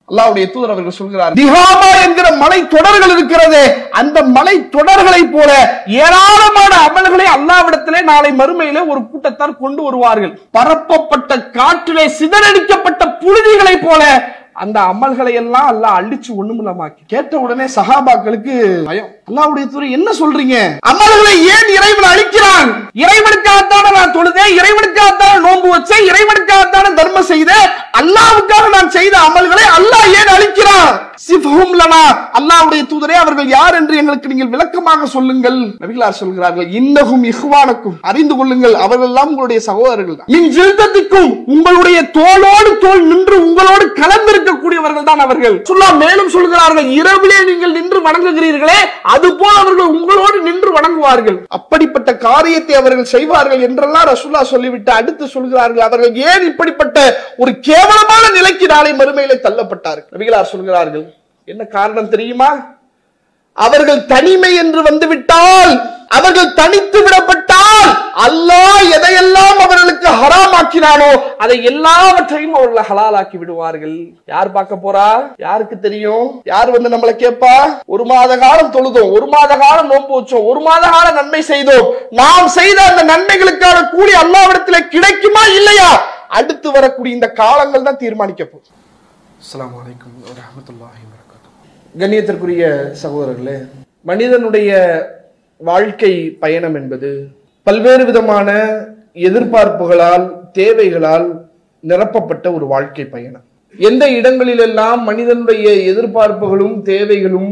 அல்லாஹ்வுடைய தூதர் அவர்கள் சொல்கிறார் திகாமா என்கிற மலை தொடர்கள் இருக்கிறதே அந்த மலை தொடர்களை போல ஏராளமான அமல்களை அல்லாவிடத்திலே நாளை மறுமையிலே ஒரு கூட்டத்தார் கொண்டு வருவார்கள் பரப்பப்பட்ட காற்றிலே சிதறடிக்கப்பட்ட புழுதிகளை போல அந்த அமல்களை எல்லாம் அல்லாஹ் அழிச்சு ஒண்ணுமில்லமாக்கி கேட்ட உடனே சஹாபாக்களுக்கு பயம் அல்லாஹ்வுடைய தூதர் என்ன சொல்றீங்க அமல்களை ஏன் இறைவன் அழிக்கிறான் இறைவனுக்காகத்தான நான் தொழுதேன் இறைவனுக்காகத்தான நோன்பு வச்சேன் இறைவனுக்காகத்தான தர்மம் செய்தேன் அல்லாஹ்வுக்காக நான் செய்த அமல்களை அல்லாஹ் ஏன் அழிக்கிறான் சிஃபஹும் லனா அல்லாஹ்வுடைய தூதரே அவர்கள் யார் என்று எங்களுக்கு நீங்கள் விளக்கமாக சொல்லுங்கள் நபிகளார் சொல்கிறார்கள் இன்னகும் இஹ்வானக்கும் அறிந்து கொள்ளுங்கள் அவர்கள் எல்லாம் உங்களுடைய சகோதரர்கள் தான் மின் ஜில்தத்திக்கும் உங்களுடைய தோளோடு தோள் நின்று உங்களோடு கலந்திருக்கக்கூடியவர்கள் தான் அவர்கள் சொல்லா மேலும் சொல்கிறார்கள் இரவிலே நீங்கள் நின்று வணங்குகிறீர்களே அது போல் அவர்கள் உங்களோடு நின்று வணங்குவார்கள் அப்படிப்பட்ட காரியத்தை அவர்கள் செய்வார்கள் என்றெல்லாம் ரசூல்லா சொல்லிவிட்டு அடுத்து சொல்கிறார்கள் அவர்கள் ஏன் இப்படிப்பட்ட ஒரு கேவலமான நிலைக்கு நாளை மறுமையிலே தள்ளப்பட்டார்கள் நபிகளார் சொல்கிறார்கள் என்ன காரணம் தெரியுமா அவர்கள் தனிமை என்று வந்துவிட்டால் அவர்கள் தனித்து விடப்பட்டால் அல்லாஹ் எதையெல்லாம் அவர்களுக்கு ஹராமாக்கினானோ அதை எல்லாவற்றையும் அவர்கள் ஹலாலாக்கி விடுவார்கள் யார் பார்க்க போறா யாருக்கு தெரியும் யார் வந்து நம்மளை கேட்பா ஒரு மாத காலம் தொழுதோம் ஒரு மாத காலம் நோன்பு வச்சோம் ஒரு மாத காலம் நன்மை செய்தோம் நாம் செய்த அந்த நன்மைகளுக்கான கூலி அல்லாவிடத்திலே கிடைக்குமா இல்லையா அடுத்து வரக்கூடிய இந்த காலங்கள் தான் தீர்மானிக்க போகுது அஸ்ஸலாமு அலைக்கும் வரஹ்மத்துல்லாஹி வபரகாத்துஹு கண்ணியத்திற்குரிய சகோதரர்களே மனிதனுடைய வாழ்க்கை பயணம் என்பது பல்வேறு விதமான எதிர்பார்ப்புகளால் தேவைகளால் நிரப்பப்பட்ட ஒரு வாழ்க்கை பயணம் எந்த இடங்களிலெல்லாம் மனிதனுடைய எதிர்பார்ப்புகளும் தேவைகளும்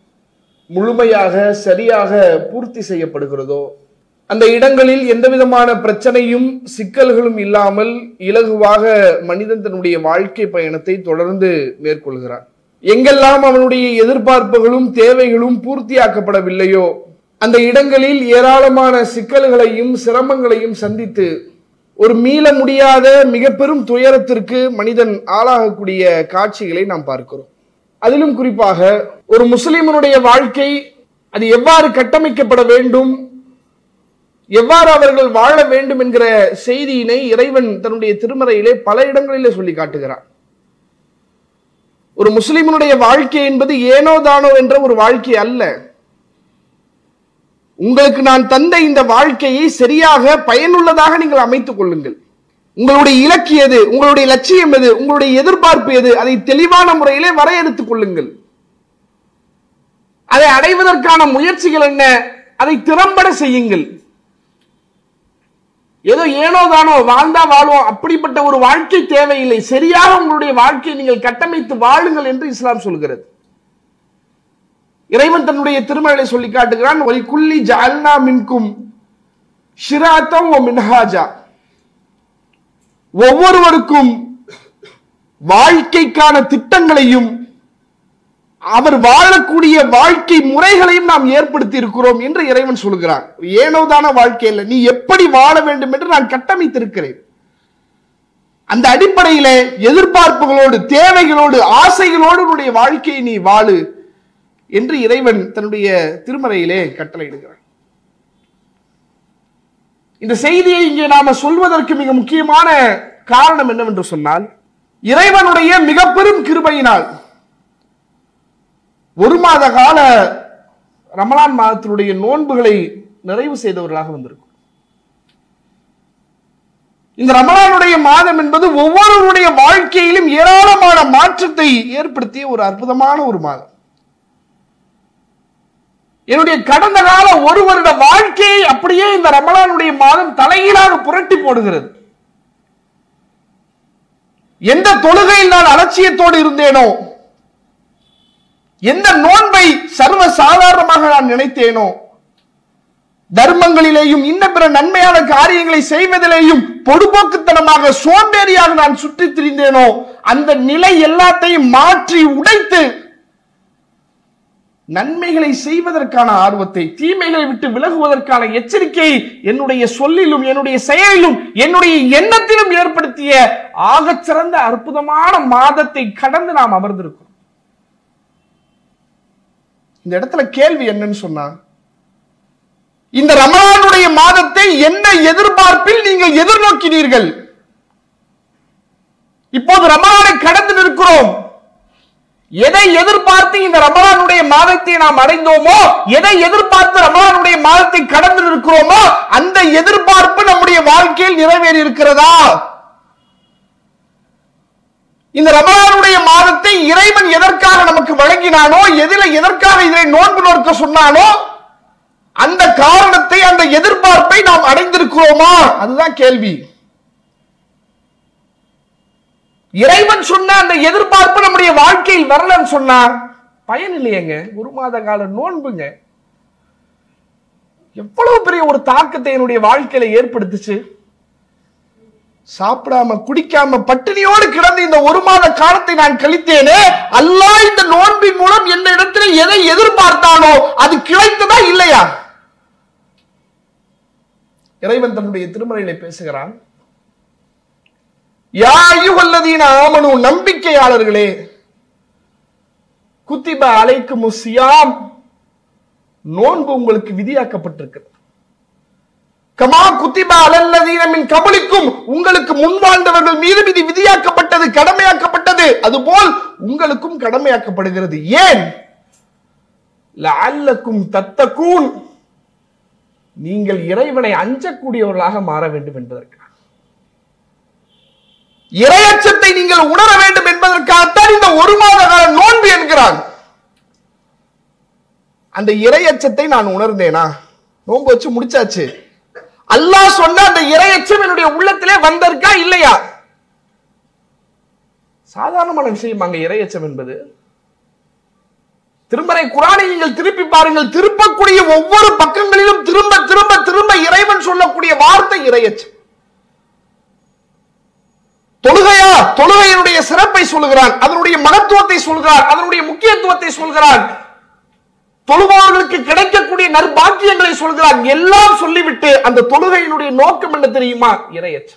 முழுமையாக சரியாக பூர்த்தி செய்யப்படுகிறதோ அந்த இடங்களில் எந்த விதமான பிரச்சனையும் சிக்கல்களும் இல்லாமல் இலகுவாக மனிதன் தன்னுடைய வாழ்க்கை பயணத்தை தொடர்ந்து மேற்கொள்கிறான் எங்கெல்லாம் அவனுடைய எதிர்பார்ப்புகளும் தேவைகளும் பூர்த்தியாக்கப்படவில்லையோ அந்த இடங்களில் ஏராளமான சிக்கல்களையும் சிரமங்களையும் சந்தித்து ஒரு மீள முடியாத மிக பெரும் துயரத்திற்கு மனிதன் ஆளாகக்கூடிய காட்சிகளை நாம் பார்க்கிறோம் அதிலும் குறிப்பாக ஒரு முஸ்லிமனுடைய வாழ்க்கை அது எவ்வாறு கட்டமைக்கப்பட வேண்டும் எவ்வாறு அவர்கள் வாழ வேண்டும் என்கிற செய்தியினை இறைவன் தன்னுடைய திருமறையிலே பல இடங்களிலே சொல்லி காட்டுகிறார் ஒரு முஸ்லிமனுடைய வாழ்க்கை என்பது ஏனோ தானோ என்ற ஒரு வாழ்க்கை அல்ல உங்களுக்கு நான் தந்த இந்த வாழ்க்கையை சரியாக பயனுள்ளதாக நீங்கள் அமைத்துக் கொள்ளுங்கள் உங்களுடைய இலக்கு எது உங்களுடைய லட்சியம் எது உங்களுடைய எதிர்பார்ப்பு எது அதை தெளிவான முறையிலே வரையறுத்துக் கொள்ளுங்கள் அதை அடைவதற்கான முயற்சிகள் என்ன அதை திறம்பட செய்யுங்கள் ஏதோ ஏனோ தானோ வாழ்ந்தா வாழ்வோம் அப்படிப்பட்ட ஒரு வாழ்க்கை தேவையில்லை சரியாக உங்களுடைய வாழ்க்கையை நீங்கள் கட்டமைத்து வாழுங்கள் என்று இஸ்லாம் சொல்கிறது இறைவன் தன்னுடைய திருமலை சொல்லி காட்டுகிறான் ஒரு குள்ளி ஜால்னா மின்கும் ஷிராத்தம் ஓ மின்ஹாஜா ஒவ்வொருவருக்கும் வாழ்க்கைக்கான திட்டங்களையும் அவர் வாழக்கூடிய வாழ்க்கை முறைகளையும் நாம் ஏற்படுத்தி இருக்கிறோம் என்று இறைவன் சொல்கிறான் ஏனோதான வாழ்க்கை இல்லை நீ எப்படி வாழ வேண்டும் என்று நான் கட்டமைத்திருக்கிறேன் அந்த அடிப்படையிலே எதிர்பார்ப்புகளோடு தேவைகளோடு ஆசைகளோடு உன்னுடைய வாழ்க்கையை நீ வாழு என்று இறைவன் தன்னுடைய திருமறையிலே கட்டளையிடுகிறான் இந்த செய்தியை இங்கே நாம சொல்வதற்கு மிக முக்கியமான காரணம் என்னவென்று சொன்னால் இறைவனுடைய மிக பெரும் கிருபையினால் ஒரு மாத கால ரமலான் மாதத்தினுடைய நோன்புகளை நிறைவு செய்தவர்களாக வந்திருக்கும் இந்த ரமலானுடைய மாதம் என்பது ஒவ்வொருவருடைய வாழ்க்கையிலும் ஏராளமான மாற்றத்தை ஏற்படுத்திய ஒரு அற்புதமான ஒரு மாதம் என்னுடைய கடந்த கால ஒரு வருட வாழ்க்கையை அப்படியே இந்த ரமலானுடைய மாதம் தலைகீழாக புரட்டி போடுகிறது எந்த தொழுகையில் நான் அலட்சியத்தோடு இருந்தேனோ எந்த நோன்பை சர்வ சாதாரணமாக நான் நினைத்தேனோ தர்மங்களிலேயும் இன்ன பிற நன்மையான காரியங்களை செய்வதிலேயும் பொடுபோக்குத்தனமாக சோம்பேறியாக நான் சுற்றி திரிந்தேனோ அந்த நிலை எல்லாத்தையும் மாற்றி உடைத்து நன்மைகளை செய்வதற்கான ஆர்வத்தை தீமைகளை விட்டு விலகுவதற்கான எச்சரிக்கையை என்னுடைய சொல்லிலும் என்னுடைய செயலிலும் என்னுடைய எண்ணத்திலும் ஏற்படுத்திய ஆகச்சிறந்த அற்புதமான மாதத்தை கடந்து நாம் அமர்ந்திருக்கிறோம் இந்த இடத்துல கேள்வி என்னன்னு சொன்னா இந்த ரமலானுடைய மாதத்தை என்ன எதிர்பார்ப்பில் நீங்கள் எதிர்நோக்கினீர்கள் இப்போது ரமலானை கடந்து நிற்கிறோம் எதை எதிர்பார்த்து இந்த ரமலானுடைய மாதத்தை நாம் அடைந்தோமோ எதை எதிர்பார்த்து ரமலானுடைய மாதத்தை கடந்து இருக்கிறோமோ அந்த எதிர்பார்ப்பு நம்முடைய வாழ்க்கையில் நிறைவேறி இருக்கிறதா இந்த ரமலானுடைய மாதத்தை இறைவன் எதற்காக நமக்கு வழங்கினானோ எதில எதற்காக இதை நோன்பு நோக்க சொன்னானோ அந்த காரணத்தை அந்த எதிர்பார்ப்பை நாம் அடைந்திருக்கிறோமா அதுதான் கேள்வி இறைவன் சொன்ன அந்த எதிர்பார்ப்பு நம்முடைய வாழ்க்கையில் வரலன்னு சொன்னா பயன் இல்லையேங்க ஒரு மாத கால நோன்புங்க எவ்வளவு பெரிய ஒரு தாக்கத்தை என்னுடைய வாழ்க்கையில ஏற்படுத்துச்சு சாப்பிடாம குடிக்காம பட்டினியோடு கிடந்து இந்த ஒரு மாத காலத்தை நான் கழித்தேனே அல்லாஹ் இந்த நோன்பின் மூலம் என்ன இடத்துல எதை எதிர்பார்த்தானோ அது கிடைத்ததா இல்லையா இறைவன் தன்னுடைய திருமறையிலே பேசுகிறான் யா அய்யுஹல்லதீன ஆமனு நம்பிக்கையாளர்களே குத்திப அலைக்கும் சியாம் நோன்பு உங்களுக்கு விதியாக்கப்பட்டிருக்கிறது கமா குத்திபா அலல்லதீன மின் கபலிக்கும் உங்களுக்கு முன் வாழ்ந்தவர்கள் மீது விதி விதியாக்கப்பட்டது கடமையாக்கப்பட்டது அதுபோல் உங்களுக்கும் கடமையாக்கப்படுகிறது ஏன் லஅல்லக்கும் தத்தக்கூன் நீங்கள் இறைவனை அஞ்சக்கூடியவர்களாக மாற வேண்டும் என்பதற்காக இரையச்சத்தை நீங்கள் உணர வேண்டும் என்பதற்காகத்தான் இந்த ஒரு மாத கால நோன்பு என்கிறான் அந்த இரையச்சத்தை நான் உணர்ந்தேனா நோன்பு வச்சு முடிச்சாச்சு அல்லாஹ் சொன்ன அந்த இரையச்சம் என்னுடைய உள்ளத்திலே வந்திருக்கா இல்லையா சாதாரணமான விஷயம் அங்க இரையச்சம் என்பது திருமறை குரானை நீங்கள் திருப்பி பாருங்கள் திருப்பக்கூடிய ஒவ்வொரு பக்கங்களிலும் திரும்ப திரும்ப திரும்ப இறைவன் சொல்லக்கூடிய வார்த்தை இரையச்சம் தொழுகையா தொழுகையினுடைய சிறப்பை சொல்லுகிறான் அதனுடைய மகத்துவத்தை சொல்கிறான் அதனுடைய முக்கியத்துவத்தை சொல்கிறான் தொழுபவர்களுக்கு கிடைக்கக்கூடிய நற்பாக்கியங்களை சொல்கிறான் எல்லாம் சொல்லிவிட்டு அந்த தொழுகையினுடைய நோக்கம் என்ன தெரியுமா இரையச்சம்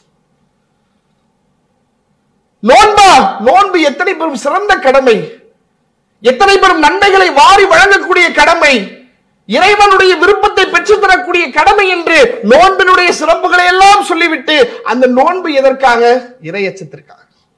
நோன்பா நோன்பு எத்தனை பெரும் சிறந்த கடமை எத்தனை பெரும் நன்மைகளை வாரி வழங்கக்கூடிய கடமை இறைவனுடைய விருப்பத்தை பெற்று தரக்கூடிய கடமை என்று நோன்பினுடைய சிறப்புகளை எல்லாம் சொல்லிவிட்டு அந்த நோன்பு எதற்காக இரையச்சத்திற்காக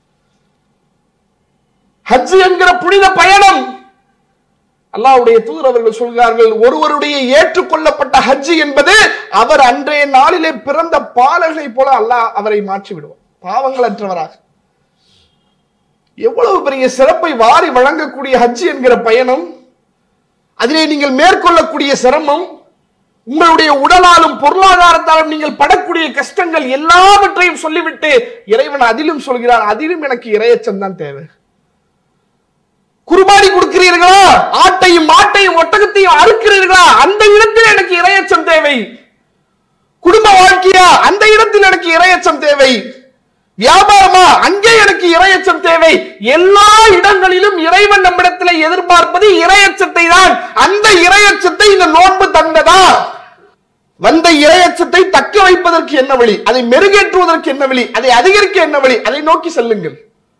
ஹஜ் என்கிற புனித பயணம் அல்லாஹ்வுடைய தூதர் அவர்கள் சொல்கிறார்கள் ஒருவருடைய ஏற்றுக்கொள்ளப்பட்ட ஹஜ் என்பது அவர் அன்றைய நாளிலே பிறந்த பாலகை போல அல்லாஹ் அவரை மாற்றி விடுவார் பாவங்களற்றவராக எவ்வளவு பெரிய சிறப்பை வாரி வழங்கக்கூடிய ஹஜ் என்கிற பயணம் அதிலே நீங்கள் மேற்கொள்ளக்கூடிய சிரமம் உங்களுடைய உடலாலும் பொருளாதாரத்தாலும் நீங்கள் படக்கூடிய கஷ்டங்கள் எல்லாவற்றையும் சொல்லிவிட்டு இறைவன் அதிலும் சொல்கிறார் அதிலும் எனக்கு இரையச்சம் தான் தேவை குர்பானி கொடுக்கிறீர்களா ஆட்டையும் மாட்டையும் ஒட்டகத்தையும் அறுக்கிறீர்களா அந்த இடத்தில் எனக்கு இரையச்சம் தேவை குடும்ப வாழ்க்கையா அந்த இடத்தில் எனக்கு இரையச்சம் தேவை வியாபாரமா அங்கே எனக்கு இரையச்சம் தேவை எல்லா இடங்களிலும் இறைவன் நம்மிடத்தில் எதிர்பார்ப்பது இரையச்சத்தை தான் அந்த இரையச்சத்தை இந்த நோன்பு தந்ததா வந்த இரையச்சத்தை தக்க வைப்பதற்கு என்ன வழி அதை மெருகேற்றுவதற்கு என்ன வழி அதை அதிகரிக்க என்ன வழி அதை நோக்கி செல்லுங்கள்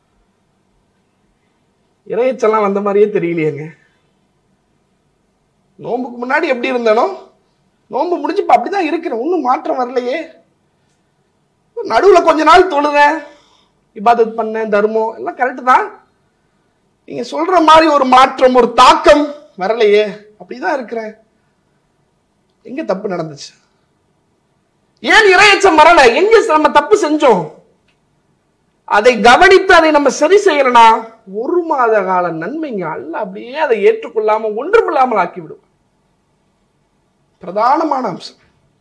இரையச்செல்லாம் வந்த மாதிரியே தெரியலையேங்க நோன்புக்கு முன்னாடி எப்படி இருந்தனோ நோன்பு முடிஞ்சு இப்ப அப்படிதான் இருக்கிறேன் ஒன்றும் மாற்றம் வரலையே நடுவுல கொஞ்ச நாள் தொழுதேன் இபாதத் பண்ணேன் தர்மம் எல்லாம் கரெக்ட் தான் நீங்க சொல்ற மாதிரி ஒரு மாற்றம் ஒரு தாக்கம் வரலையே அப்படிதான் இருக்கிறேன் எங்க தப்பு நடந்துச்சு ஏன் இரையச்சம் வரல எங்க நம்ம தப்பு செஞ்சோம் அதை கவனித்து அதை நம்ம சரி செய்யலனா ஒரு மாத கால நன்மைங்க அல்ல அப்படியே அதை ஏற்றுக்கொள்ளாம ஒன்றுமில்லாமல் ஆக்கிவிடும் பிரதானமான அம்சம்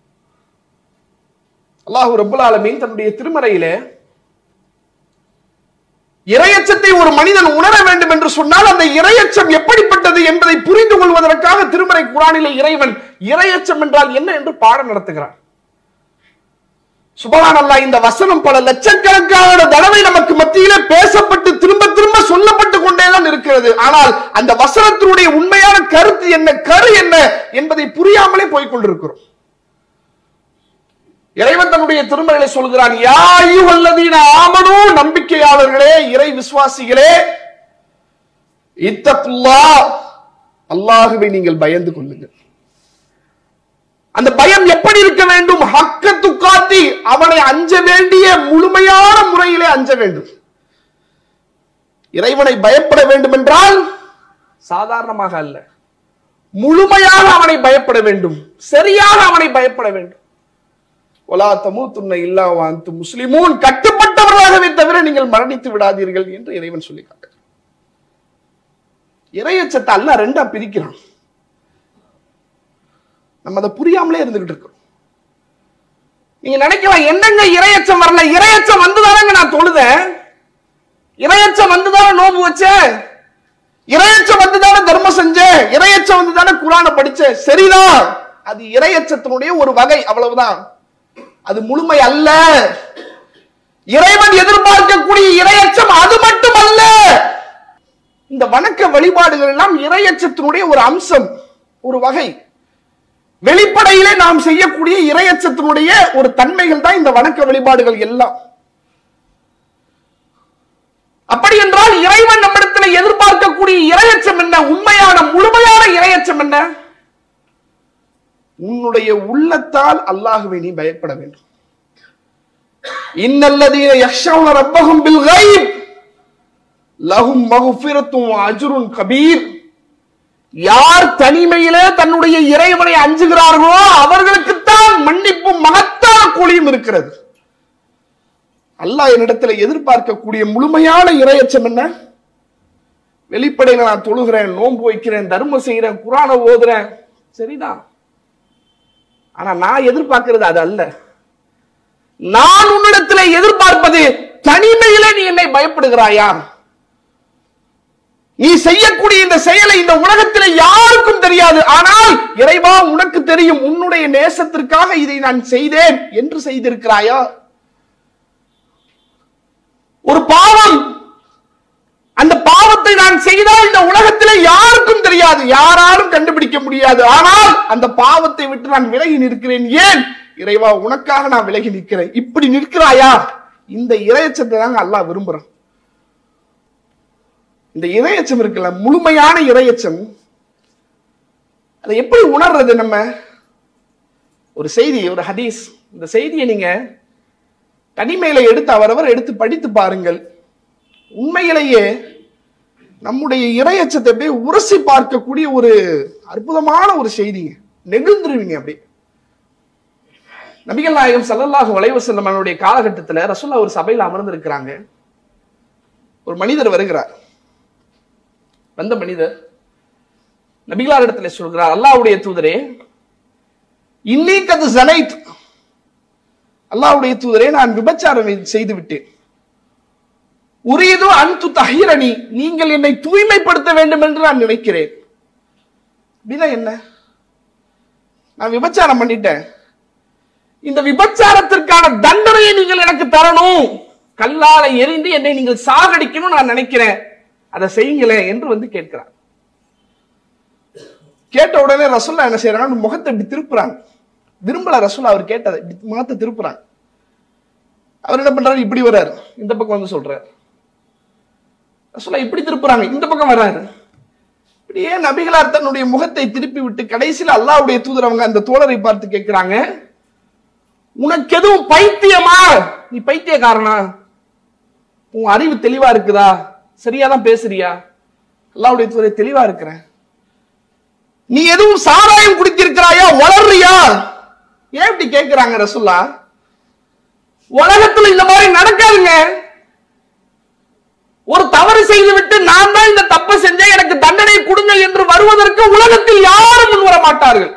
அல்லாஹு ரபுல் ஆலமீன் தன்னுடைய திருமறையிலே இரையச்சத்தை ஒரு மனிதன் உணர வேண்டும் என்று சொன்னால் அந்த இரையச்சம் எப்படிப்பட்டது என்பதை புரிந்து கொள்வதற்காக திருமறை குரானிலே இறைவன் இரையச்சம் என்றால் என்ன என்று பாடம் நடத்துகிறான் சுபகான் அல்லா இந்த வசனம் பல லட்சக்கணக்கான தடவை நமக்கு மத்தியிலே பேசப்பட்டு திரும்ப திரும்ப சொல்லப்பட்டு கொண்டேதான் இருக்கிறது ஆனால் அந்த வசனத்தினுடைய உண்மையான கருத்து என்ன கரு என்ன என்பதை புரியாமலே போய்கொண்டிருக்கிறோம் இறைவன் தன்னுடைய திருமறையில சொல்கிறான் யாயு வல்லதீன ஆமனு நம்பிக்கையாளர்களே இறை விசுவாசிகளே இத்தகுல்லா அல்லாஹுவை நீங்கள் பயந்து கொள்ளுங்கள் அந்த பயம் எப்படி இருக்க வேண்டும் ஹக்க துக்காத்தி அவனை அஞ்ச வேண்டிய முழுமையான முறையிலே அஞ்ச வேண்டும் இறைவனை பயப்பட வேண்டும் என்றால் சாதாரணமாக அல்ல முழுமையாக அவனை பயப்பட வேண்டும் சரியாக அவனை பயப்பட வேண்டும் ஒலா தமூத்துன்ன இல்லா வாந்து முஸ்லிமூன் கட்டுப்பட்டவர்களாகவே தவிர நீங்கள் மரணித்து விடாதீர்கள் என்று இறைவன் சொல்லி காட்டுகிறார் இறையச்சத்தை அல்ல ரெண்டா பிரிக்கிறான் நம்ம அதை புரியாமலே இருந்துகிட்டு இருக்கோம் நீங்க நினைக்கலாம் என்னங்க இரையச்சம் வரல இரையச்சம் வந்துதானங்க நான் தொழுதேன் இரையச்சம் வந்துதானே நோம்பு வச்சேன் இரையச்சம் வந்துதானே தர்மம் செஞ்சேன் இரையச்சம் வந்துதானே குரானை படிச்சேன் சரிதான் அது இரையச்சத்தினுடைய ஒரு வகை அவ்வளவுதான் அது முழுமை அல்ல இறைவன் எதிர்பார்க்கக்கூடிய இரையச்சம் அது மட்டும் அல்ல இந்த வணக்க வழிபாடுகள் எல்லாம் இரையச்சத்தினுடைய ஒரு அம்சம் ஒரு வகை வெளிப்படையிலே நாம் செய்யக்கூடிய இரையச்சத்தினுடைய ஒரு தன்மைகள் தான் இந்த வணக்க வழிபாடுகள் எல்லாம் அப்படி என்றால் இறைவன் நம்மிடத்தில் எதிர்பார்க்கக்கூடிய இரையச்சம் என்ன உண்மையான முழுமையான இரையச்சம் என்ன உன்னுடைய உள்ளத்தால் அல்லாஹுவை நீ பயப்பட வேண்டும் இன்னல்லதீன யக்ஷவுன ரப்பஹும் பில் கைப் லஹும் மகுஃபிரத்தும் அஜ்ருன் கபீர் யார் தனிமையிலே தன்னுடைய இறைவனை அஞ்சுகிறார்களோ அவர்களுக்குத்தான் மன்னிப்பும் மகத்தான கூலியும் இருக்கிறது அல்லாஹ் என்னிடத்துல எதிர்பார்க்கக்கூடிய முழுமையான இரையச்சம் என்ன வெளிப்படையில நான் தொழுகிறேன் நோன்பு வைக்கிறேன் தர்மம் செய்கிறேன் குரானை ஓதுறேன் சரிதான் ஆனா நான் எதிர்பார்க்கிறது அது அல்ல நான் உன்னிடத்துல எதிர்பார்ப்பது தனிமையிலே நீ என்னை பயப்படுகிறாயா நீ செய்யக்கூடிய இந்த செயலை இந்த உலகத்தில் யாருக்கும் தெரியாது ஆனால் இறைவா உனக்கு தெரியும் உன்னுடைய நேசத்திற்காக இதை நான் செய்தேன் என்று செய்திருக்கிறாயா ஒரு பாவம் அந்த பாவத்தை நான் செய்தால் இந்த உலகத்தில் யாருக்கும் தெரியாது யாராலும் கண்டுபிடிக்க முடியாது ஆனால் அந்த பாவத்தை விட்டு நான் விலகி நிற்கிறேன் ஏன் இறைவா உனக்காக நான் விலகி நிற்கிறேன் இப்படி நிற்கிறாயா இந்த இறையச்சத்தை தாங்க அல்லாஹ் விரும்புறான் இந்த இரையச்சம் இருக்குல்ல முழுமையான இரையச்சம் அதை எப்படி உணர்றது நம்ம ஒரு செய்தி ஒரு ஹதீஸ் இந்த செய்தியை நீங்க தனிமையில எடுத்து அவரவர் எடுத்து படித்து பாருங்கள் உண்மையிலேயே நம்முடைய இரையச்சத்தை அப்படியே உரசி பார்க்கக்கூடிய ஒரு அற்புதமான ஒரு செய்திங்க நெகிழ்ந்துருவீங்க அப்படி நபிகள் நாயகம் சல்லல்லாஹு வலைவசல்லம் அவனுடைய காலகட்டத்தில் ரசுல்லா ஒரு சபையில் அமர்ந்திருக்கிறாங்க ஒரு மனிதர் வருகிறார் வந்த மனிதர் நபிகளார் இடத்துல சொல்கிறார் அல்லாவுடைய தூதரே இன்னைக்கு ஜனைத் அல்லாவுடைய தூதரே நான் விபச்சாரம் செய்து விட்டேன் உரியதோ அன்பு தஹீரணி நீங்கள் என்னை தூய்மைப்படுத்த வேண்டும் என்று நான் நினைக்கிறேன் அப்படின்னா என்ன நான் விபச்சாரம் பண்ணிட்டேன் இந்த விபச்சாரத்திற்கான தண்டனையை நீங்கள் எனக்கு தரணும் கல்லால எரிந்து என்னை நீங்கள் சாகடிக்கணும் நான் நினைக்கிறேன் அதை செய்யுங்களேன் என்று வந்து கேட்கிறார் கேட்ட உடனே ரசுல்லா என்ன செய்யறாங்க முகத்தை இப்படி திருப்புறாங்க விரும்பல ரசுல்லா அவர் கேட்டதை இப்படி முகத்தை திருப்புறாங்க அவர் என்ன பண்றாரு இப்படி வர்றாரு இந்த பக்கம் வந்து சொல்றாரு ரசுல்லா இப்படி திருப்புறாங்க இந்த பக்கம் வர்றாரு இப்படியே நபிகளார் தன்னுடைய முகத்தை திருப்பி விட்டு கடைசியில் அல்லாவுடைய தூதர் அவங்க அந்த தோழரை பார்த்து கேட்கிறாங்க உனக்கு எதுவும் பைத்தியமா நீ பைத்தியக்காரனா உன் அறிவு தெளிவா இருக்குதா சரியா தான் பேசுறியா அல்லாவுடைய தூரை தெளிவா இருக்கிறேன் நீ எதுவும் சாராயம் குடித்திருக்கிறாயா வளர்றியா ஏன் இப்படி கேட்கிறாங்க ரசுல்லா உலகத்துல இந்த மாதிரி நடக்காதுங்க ஒரு தவறு செய்து விட்டு நான் தான் இந்த தப்பை செஞ்சேன் எனக்கு தண்டனை கொடுங்க என்று வருவதற்கு உலகத்தில் யாரும் முன் வர மாட்டார்கள்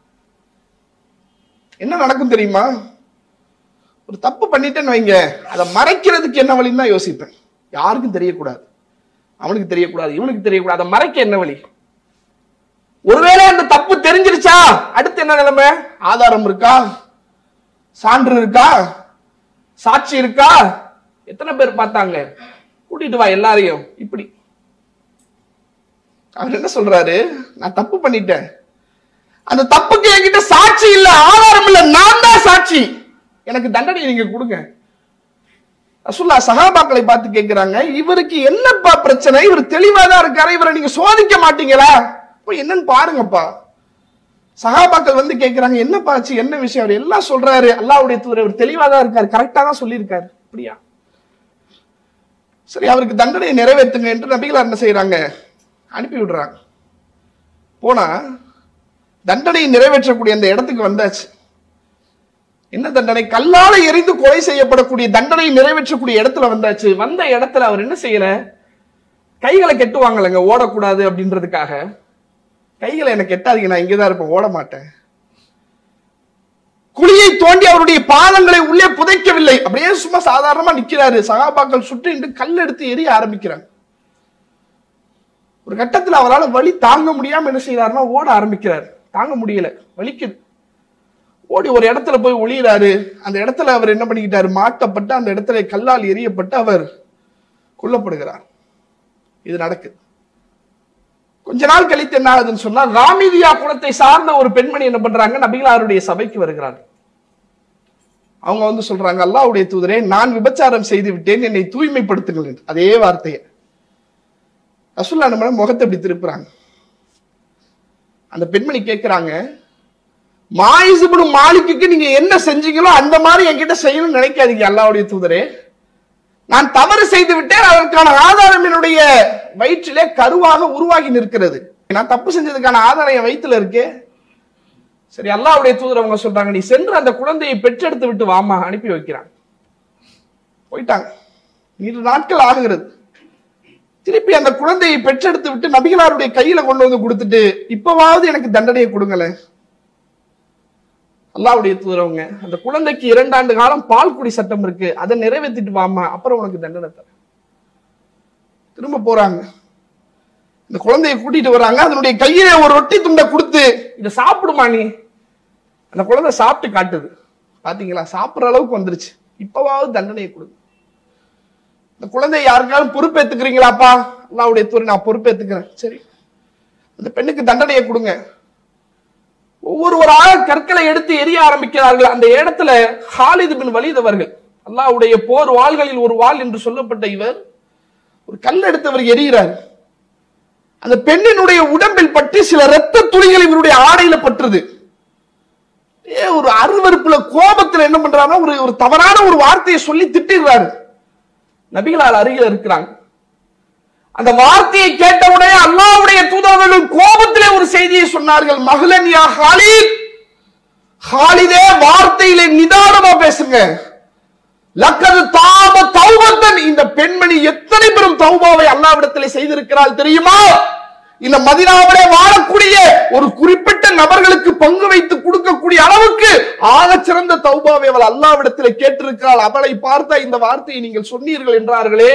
என்ன நடக்கும் தெரியுமா ஒரு தப்பு பண்ணிட்டேன்னு வைங்க அதை மறைக்கிறதுக்கு என்ன வழின்னு தான் யோசிப்பேன் யாருக்கும் தெரியக்கூடாது அவனுக்கு தெரியக்கூடாது இவனுக்கு தெரியக்கூடாது அதை மறைக்க என்ன வழி ஒருவேளை அந்த தப்பு தெரிஞ்சிருச்சா அடுத்து என்ன நிலைமை ஆதாரம் இருக்கா சான்று இருக்கா சாட்சி இருக்கா எத்தனை பேர் பார்த்தாங்க கூட்டிட்டு வா எல்லாரையும் இப்படி அவர் என்ன சொல்றாரு நான் தப்பு பண்ணிட்டேன் அந்த தப்புக்கு என்கிட்ட சாட்சி இல்ல ஆதாரம் இல்ல நான் தான் சாட்சி எனக்கு தண்டனை நீங்க கொடுங்க ரசுல்லா சகாபாக்களை பார்த்து கேட்கிறாங்க இவருக்கு என்னப்பா பிரச்சனை இவர் தெளிவா தான் இருக்காரு இவரை நீங்க சோதிக்க மாட்டீங்களா போய் என்னன்னு பாருங்கப்பா சகாபாக்கள் வந்து கேட்கிறாங்க என்னப்பா ஆச்சு என்ன விஷயம் அவர் எல்லாம் சொல்றாரு அல்லாவுடைய தூதர் இவர் தெளிவா தான் இருக்காரு கரெக்டா தான் சொல்லியிருக்காரு அப்படியா சரி அவருக்கு தண்டனையை நிறைவேற்றுங்க என்று நபிகளார் என்ன செய்றாங்க அனுப்பி விடுறாங்க போனா தண்டனையை நிறைவேற்றக்கூடிய அந்த இடத்துக்கு வந்தாச்சு என்ன தண்டனை கல்லால எரிந்து கொலை செய்யப்படக்கூடிய தண்டனையை நிறைவேற்றக்கூடிய இடத்துல வந்தாச்சு வந்த இடத்துல அவர் என்ன செய்யல கைகளை கெட்டுவாங்கல்லங்க ஓடக்கூடாது அப்படின்றதுக்காக கைகளை எனக்கு கெட்டாதீங்க நான் இங்கதான் இருப்பேன் ஓட மாட்டேன் குழியை தோண்டி அவருடைய பாதங்களை உள்ளே புதைக்கவில்லை அப்படியே சும்மா சாதாரணமா நிக்கிறாரு சகாபாக்கள் சுற்றி நின்று கல் எடுத்து எரிய ஆரம்பிக்கிறாங்க ஒரு கட்டத்துல அவரால் வலி தாங்க முடியாம என்ன செய்யறாருன்னா ஓட ஆரம்பிக்கிறார் தாங்க முடியல வலிக்குது ஓடி ஒரு இடத்துல போய் ஒளியிறாரு அந்த இடத்துல அவர் என்ன பண்ணிக்கிட்டாரு மாட்டப்பட்டு அந்த இடத்துல கல்லால் எரியப்பட்டு அவர் கொல்லப்படுகிறார் இது நடக்குது கொஞ்ச நாள் கழித்து என்ன ஆகுதுன்னு சொன்னா ராமிதியா குலத்தை சார்ந்த ஒரு பெண்மணி என்ன பண்றாங்க நபிகளாருடைய சபைக்கு வருகிறாங்க அவங்க வந்து சொல்றாங்க அல்லாஹ்வுடைய தூதரே நான் விபச்சாரம் செய்து விட்டேன் என்னை தூய்மைப்படுத்துங்கள் என்று அதே வார்த்தையை ரசூல்லா நம்ம முகத்தை இப்படி திருப்புறாங்க அந்த பெண்மணி கேட்கிறாங்க மாயிசுபடு மாலிக்கு நீங்க என்ன செஞ்சீங்களோ அந்த மாதிரி என்கிட்ட செய்யணும்னு நினைக்காதீங்க அல்லாஹ்வுடைய தூதரே நான் தவறு செய்து விட்டேன் அதற்கான ஆதாரம் என்னுடைய வயிற்றிலே கருவாக உருவாகி நிற்கிறது நான் தப்பு செஞ்சதுக்கான ஆதாரம் என் வயிற்றுல இருக்கே சரி அல்லாஹ்வுடைய தூதர் அவங்க சொல்றாங்க நீ சென்று அந்த குழந்தையை பெற்றெடுத்து விட்டு வாமா அனுப்பி வைக்கிறாங்க போயிட்டாங்க இரு நாட்கள் ஆகுகிறது திருப்பி அந்த குழந்தையை பெற்றெடுத்து விட்டு நபிகளாருடைய கையில கொண்டு வந்து கொடுத்துட்டு இப்பவாவது எனக்கு தண்டனையை கொடுங்களேன் அல்லாவுடைய தூதரவங்க அந்த குழந்தைக்கு இரண்டாண்டு காலம் பால் குடி சட்டம் இருக்கு அதை நிறைவேற்றிட்டு வாமா அப்புறம் உனக்கு தண்டனை தரேன் திரும்ப போறாங்க இந்த குழந்தையை கூட்டிட்டு வராங்க அதனுடைய கையில ஒரு ரொட்டி துண்டை கொடுத்து இதை சாப்பிடுமா நீ அந்த குழந்தை சாப்பிட்டு காட்டுது பாத்தீங்களா சாப்பிடுற அளவுக்கு வந்துருச்சு இப்பவாவது தண்டனையை கொடுங்க இந்த குழந்தையை யாருக்காலும் பொறுப்பேத்துக்கிறீங்களாப்பா அல்லாவுடைய தூர் நான் பொறுப்பேத்துக்கிறேன் சரி அந்த பெண்ணுக்கு தண்டனையை கொடுங்க ஒவ்வொருவராக கற்களை எடுத்து எரிய ஆரம்பிக்கிறார்கள் அந்த இடத்துல ஹாலிது பின் வலித் அவர்கள் அல்லாஹ்வுடைய போர் வாள்களில் ஒரு வாள் என்று சொல்லப்பட்ட இவர் ஒரு கல் எடுத்தவர் எரிகிறார் அந்த பெண்ணினுடைய உடம்பில் பட்டு சில இரத்த துளிகள் இவருடைய ஆடையில பற்றுது ஏ ஒரு அருவருப்புல கோபத்துல என்ன பண்றாருன்னா ஒரு ஒரு தவறான ஒரு வார்த்தையை சொல்லி திட்டிடுறாரு நபிகளால் அருகில் இருக்கிறாங்க அந்த வார்த்தையை கேட்டவுடனே அல்லாஹ்வுடைய தூதர்கள் கோபத்திலே ஒரு செய்தியை சொன்னார்கள் மகளன் யா ஹாலித் ஹாலிதே வார்த்தையிலே நிதானமா பேசுங்க லக்கது தாப தௌபத்தன் இந்த பெண்மணி எத்தனை பெரும் தௌபாவை அல்லாவிடத்திலே செய்திருக்கிறாள் தெரியுமா இந்த மதினாவிலே வாழக்கூடிய ஒரு குறிப்பிட்ட நபர்களுக்கு பங்கு வைத்து கொடுக்கக்கூடிய அளவுக்கு ஆகச் சிறந்த தௌபாவை அவள் அல்லாவிடத்திலே கேட்டிருக்கிறாள் அவளை பார்த்த இந்த வார்த்தையை நீங்கள் சொன்னீர்கள் என்றார்களே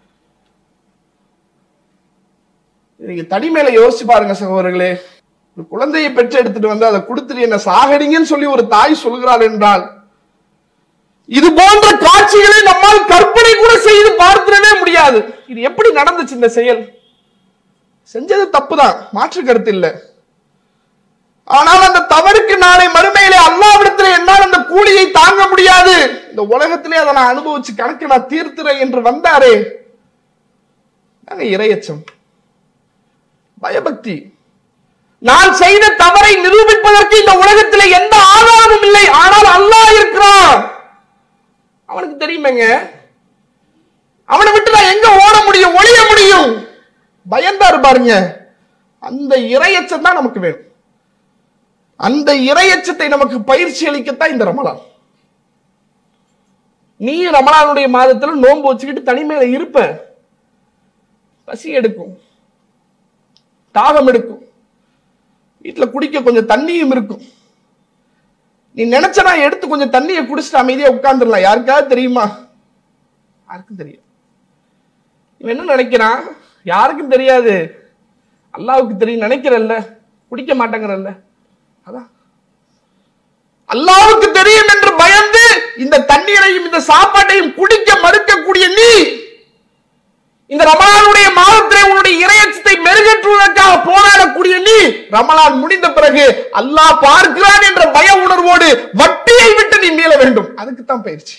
நீங்க தனிமையில யோசிச்சு பாருங்க சகோதரர்களே ஒரு குழந்தையை பெற்று எடுத்துட்டு வந்து அதை கொடுத்துட்டு என்ன சாகடிங்கன்னு சொல்லி ஒரு தாய் சொல்கிறாள் என்றால் இது போன்ற காட்சிகளை நம்மால் கற்பனை கூட செய்து பார்த்திடவே முடியாது இது எப்படி நடந்துச்சு இந்த செயல் செஞ்சது தப்புதான் மாற்று கருத்து இல்லை ஆனால் அந்த தவறுக்கு நாளை மறுமையிலே அல்லாவிடத்தில் என்னால் அந்த கூலியை தாங்க முடியாது இந்த உலகத்திலே அதை நான் அனுபவிச்சு கணக்கு நான் தீர்த்துறேன் என்று வந்தாரே நாங்க இரையச்சம் பயபக்தி நான் செய்த தவறை நிரூபிப்பதற்கு இந்த உலகத்தில் எந்த ஆதாரமும் இல்லை ஆனால் அல்லாஹ் இருக்கிறான் அவனுக்கு தெரியுமேங்க அவனை விட்டு நான் எங்க ஓட முடியும் ஒளிய முடியும் பயந்தாரு பாருங்க அந்த இரையச்சம் தான் நமக்கு வேணும் அந்த இரையச்சத்தை நமக்கு பயிற்சி அளிக்கத்தான் இந்த ரமலான் நீ ரமலானுடைய மாதத்துல நோன்பு வச்சுக்கிட்டு தனிமையில இருப்ப பசி எடுக்கும் தாகம் எடுக்கும் வீட்டுல குடிக்க கொஞ்சம் தண்ணியும் இருக்கும் நீ நினைச்சனா எடுத்து கொஞ்சம் தண்ணியை குடிச்சிட்டு அமைதியா உட்கார்ந்துடலாம் யாருக்காவது தெரியுமா யாருக்கும் தெரியும் இவன் என்ன நினைக்கிறான் யாருக்கும் தெரியாது அல்லாவுக்கு தெரியும் நினைக்கிறல்ல குடிக்க மாட்டேங்கிறல்ல அதான் அல்லாவுக்கு தெரியும் என்று பயந்து இந்த தண்ணீரையும் இந்த சாப்பாட்டையும் குடிக்க மறுக்கக்கூடிய நீ இந்த ரமலானுடைய மாதத்திலே உன்னுடைய இரையச்சத்தை மெருகேற்றுவதற்காக போராடக்கூடிய நீ ரமலான் முடிந்த பிறகு அல்லாஹ் பார்க்கிறான் என்ற பய உணர்வோடு வட்டியை விட்டு நீ மீள வேண்டும் அதுக்குத்தான் பயிற்சி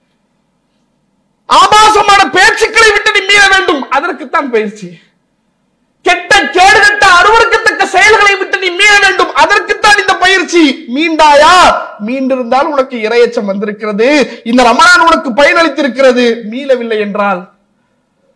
ஆபாசமான பேச்சுக்களை விட்டு நீ மீள வேண்டும் அதற்குத்தான் பயிற்சி கெட்ட கேடுகட்ட அருவருக்கத்தக்க செயல்களை விட்டு நீ மீள வேண்டும் அதற்குத்தான் இந்த பயிற்சி மீண்டாயா மீண்டிருந்தால் உனக்கு இரையச்சம் வந்திருக்கிறது இந்த ரமலான் உனக்கு பயனளித்திருக்கிறது மீளவில்லை என்றால்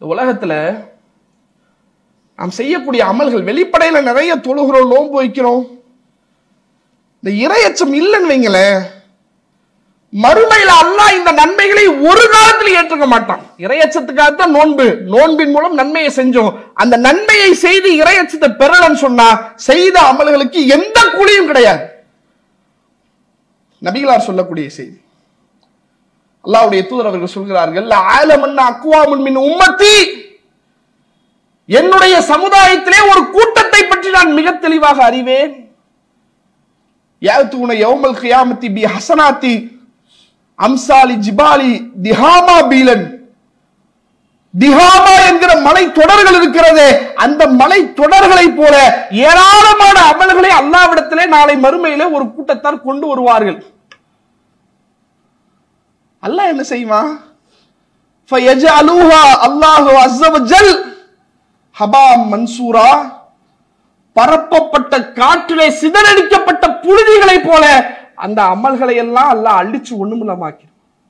இந்த உலகத்துல நாம் செய்யக்கூடிய அமல்கள் வெளிப்படையில நிறைய தொழுகிறோம் நோன்பு வைக்கிறோம் இந்த இரையச்சம் இல்லைன்னு வைங்களேன் மறுமையில அல்லாஹ் இந்த நன்மைகளை ஒரு காலத்தில் ஏற்றுக்க மாட்டான் இரையச்சத்துக்காகத்தான் நோன்பு நோன்பின் மூலம் நன்மையை செஞ்சோம் அந்த நன்மையை செய்து இரையச்சத்தை பெறலன்னு சொன்னா செய்த அமல்களுக்கு எந்த கூலியும் கிடையாது நபிகளார் சொல்லக்கூடிய செய்தி அல்லாஹ்வுடைய தூதர் அவர்கள் சொல்கிறார்கள் ஆலமன்னா அக்குவாமுன் மின் உம்மத்தி என்னுடைய சமுதாயத்திலே ஒரு கூட்டத்தை பற்றி நான் மிக தெளிவாக அறிவேன் யாத்துன யௌமல் கியாமத்தி பி ஹசனாத்தி அம்சாலி ஜிபாலி திஹாமா பீலன் திஹாமா என்கிற மலை தொடர்கள் இருக்கிறதே அந்த மலை தொடர்களை போல ஏராளமான அமல்களை அல்லாவிடத்திலே நாளை மறுமையிலே ஒரு கூட்டத்தார் கொண்டு வருவார்கள் அல்லாஹ் என்ன செய்வான் ஃபயஜஅலுஹா அல்லாஹு அஸ்ஸ வஜல் ஹபா மன்சூரா பரப்பப்பட்ட காற்றிலே சிதறடிக்கப்பட்ட புழுதிகளைப் போல அந்த அமல்களை எல்லாம் அல்லாஹ் அழிச்சு ஒண்ணுமில்லமாக்கி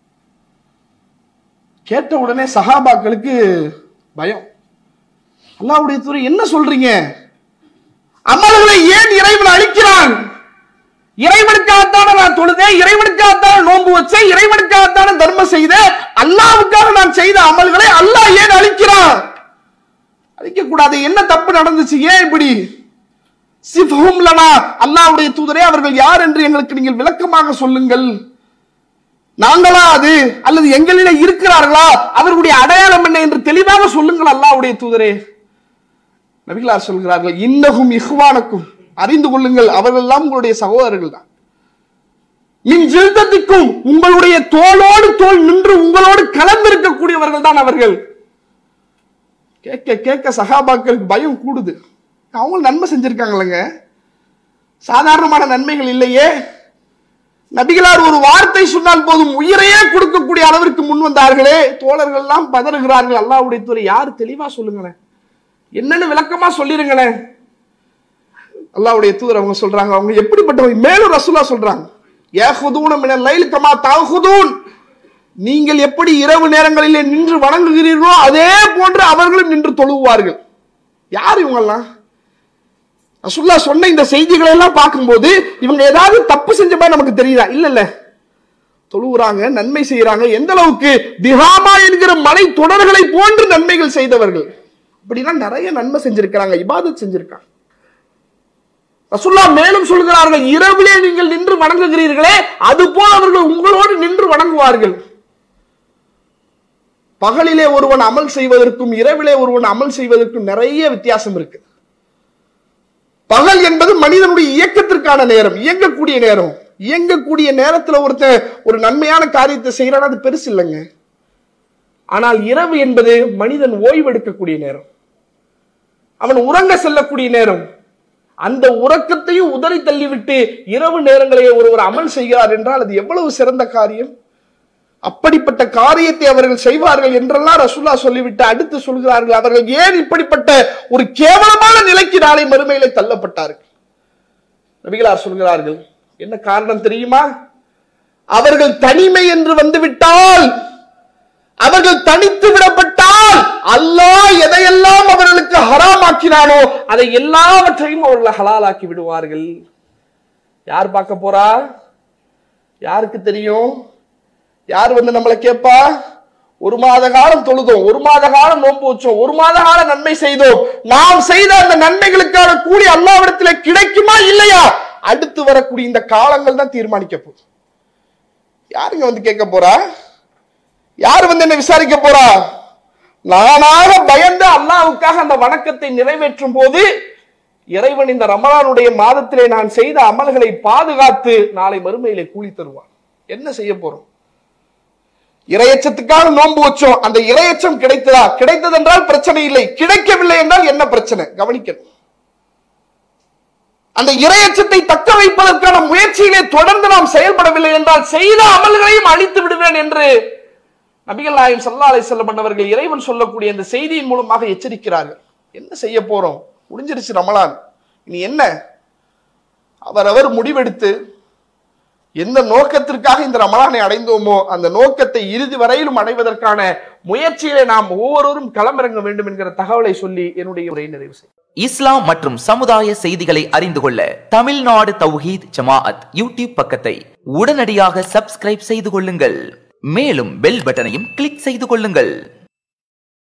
கேட்ட உடனே சஹாபாக்களுக்கு பயம் அல்லாஹ்வுடைய துறை என்ன சொல்றீங்க அமல்களை ஏன் இறைவன் அழிக்கிறான் இறைவனுக்காகத்தான நான் தொழுதேன் இறைவனுக்காகத்தான நோன்பு வச்சேன் இறைவனுக்காகத்தான தர்மம் செய்தேன் அல்லாவுக்காக நான் செய்த அமல்களை அல்லாஹ் ஏன் அழிக்கிறான் அழிக்க கூடாது என்ன தப்பு நடந்துச்சு ஏன் இப்படி சிஃபஹும் லனா அல்லாஹ்வுடைய தூதரே அவர்கள் யார் என்று எங்களுக்கு நீங்கள் விளக்கமாக சொல்லுங்கள் நாங்களா அது அல்லது எங்களிலே இருக்கிறார்களா அவர்களுடைய அடையாளம் என்ன என்று தெளிவாக சொல்லுங்கள் அல்லாஹ்வுடைய தூதரே நபிகளார் சொல்கிறார்கள் இன்னகும் இஹ்வானக்கும் அறிந்து கொள்ளுங்கள் அவர்கள் எல்லாம் உங்களுடைய சகோதரர்கள் தான் மின் ஜில்தத்திற்கும் உங்களுடைய தோளோடு தோல் நின்று உங்களோடு கலந்திருக்கக்கூடியவர்கள் தான் அவர்கள் கேட்க கேட்க சகாபாக்களுக்கு பயம் கூடுது அவங்க நன்மை செஞ்சிருக்காங்களங்க சாதாரணமான நன்மைகள் இல்லையே நபிகளார் ஒரு வார்த்தை சொன்னால் போதும் உயிரையே கொடுக்கக்கூடிய அளவிற்கு முன் வந்தார்களே தோழர்கள் எல்லாம் பதறுகிறார்கள் அல்லாஹ்வுடைய துறை யார் தெளிவா சொல்லுங்களேன் என்னன்னு விளக்கமா சொல்லிருங்களேன் அல்லாஹ்வுடைய தூதர் அவங்க சொல்றாங்க அவங்க எப்படிப்பட்டவங்க மேலும் ரசூலா சொல்றாங்க ஏஹுதூன மினல் லைல் கமா தஹுதூன் நீங்கள் எப்படி இரவு நேரங்களிலே நின்று வணங்குகிறீர்களோ அதே போன்று அவர்களும் நின்று தொழுவார்கள் யார் இவங்கெல்லாம் ரசுல்லா சொன்ன இந்த செய்திகளை எல்லாம் பார்க்கும்போது இவங்க ஏதாவது தப்பு செஞ்ச மாதிரி நமக்கு தெரியுதா இல்ல இல்ல தொழுவுறாங்க நன்மை செய்யறாங்க எந்த அளவுக்கு திஹாமா என்கிற மலை தொடர்களை போன்று நன்மைகள் செய்தவர்கள் அப்படின்னா நிறைய நன்மை செஞ்சிருக்கிறாங்க இபாதத் செஞ்சிருக்காங்க ரசுல்லா மேலும் சொல்கிறார்கள் இரவிலே நீங்கள் நின்று வணங்குகிறீர்களே அது போல் அவர்கள் உங்களோடு நின்று வணங்குவார்கள் பகலிலே ஒருவன் அமல் செய்வதற்கும் இரவிலே ஒருவன் அமல் செய்வதற்கும் நிறைய வித்தியாசம் இருக்கு பகல் என்பது மனிதனுடைய இயக்கத்திற்கான நேரம் இயங்கக்கூடிய நேரம் இயங்கக்கூடிய நேரத்துல ஒருத்தன் ஒரு நன்மையான காரியத்தை செய்யறான் அது பெருசு இல்லைங்க ஆனால் இரவு என்பது மனிதன் ஓய்வெடுக்கக்கூடிய நேரம் அவன் உறங்க செல்லக்கூடிய நேரம் அந்த உறக்கத்தையும் உதறி தள்ளிவிட்டு இரவு நேரங்களிலே ஒருவர் அமல் செய்கிறார் என்றால் அது எவ்வளவு சிறந்த காரியம் அப்படிப்பட்ட காரியத்தை அவர்கள் செய்வார்கள் என்றெல்லாம் ரசூல்லா சொல்லிவிட்டு அடுத்து சொல்கிறார்கள் அவர்கள் ஏன் இப்படிப்பட்ட ஒரு கேவலமான நிலைக்கு நாளை மறுமையிலே தள்ளப்பட்டார்கள் நபிகளார் சொல்கிறார்கள் என்ன காரணம் தெரியுமா அவர்கள் தனிமை என்று வந்துவிட்டால் அவர்கள் தனித்து விடப்பட்டால் அல்லாஹ் எதையெல்லாம் அவர்களுக்கு ஹராமாக்கினானோ அதை எல்லாவற்றையும் அவர்கள் ஹலாலாக்கி விடுவார்கள் யார் பார்க்க போறா யாருக்கு தெரியும் யார் வந்து நம்மளை கேட்பா ஒரு மாத காலம் தொழுதோம் ஒரு மாத காலம் நோன்பு வச்சோம் ஒரு மாத காலம் நன்மை செய்தோம் நாம் செய்த அந்த நன்மைகளுக்கான கூலி அல்லாவிடத்தில் கிடைக்குமா இல்லையா அடுத்து வரக்கூடிய இந்த காலங்கள் தான் தீர்மானிக்க போகுது யாருங்க வந்து கேட்க போறா யார் வந்து என்ன விசாரிக்க போறா நானாக பயந்து அல்லாவுக்காக அந்த வணக்கத்தை நிறைவேற்றும் போது இறைவன் இந்த ரமலானுடைய மாதத்திலே நான் செய்த அமல்களை பாதுகாத்து நாளை மறுமையிலே கூலி தருவான் என்ன செய்ய போறோம் இரையச்சத்துக்காக நோன்பு வச்சோம் அந்த இரையச்சம் கிடைத்ததா கிடைத்தது என்றால் பிரச்சனை இல்லை கிடைக்கவில்லை என்றால் என்ன பிரச்சனை கவனிக்கணும் அந்த இரையச்சத்தை தக்க வைப்பதற்கான முயற்சியிலே தொடர்ந்து நாம் செயல்படவில்லை என்றால் செய்த அமல்களையும் அழித்து விடுவேன் என்று நபிகள் நாயம் சல்லா அலை செல்லப்பட்டவர்கள் இறைவன் சொல்லக்கூடிய இந்த செய்தியின் மூலமாக எச்சரிக்கிறார்கள் என்ன செய்ய போறோம் முடிஞ்சிருச்சு ரமலான் இனி என்ன அவரவர் முடிவெடுத்து எந்த நோக்கத்திற்காக இந்த ரமலானை அடைந்தோமோ அந்த நோக்கத்தை இறுதி வரையிலும் அடைவதற்கான முயற்சியிலே நாம் ஒவ்வொருவரும் களமிறங்க வேண்டும் என்கிற தகவலை சொல்லி என்னுடைய உரையை நிறைவு செய்யும் இஸ்லாம் மற்றும் சமுதாய செய்திகளை அறிந்து கொள்ள தமிழ்நாடு தௌஹீத் ஜமாஅத் யூடியூப் பக்கத்தை உடனடியாக சப்ஸ்கிரைப் செய்து கொள்ளுங்கள் மேலும் பெல் பட்டனையும் கிளிக் செய்து கொள்ளுங்கள்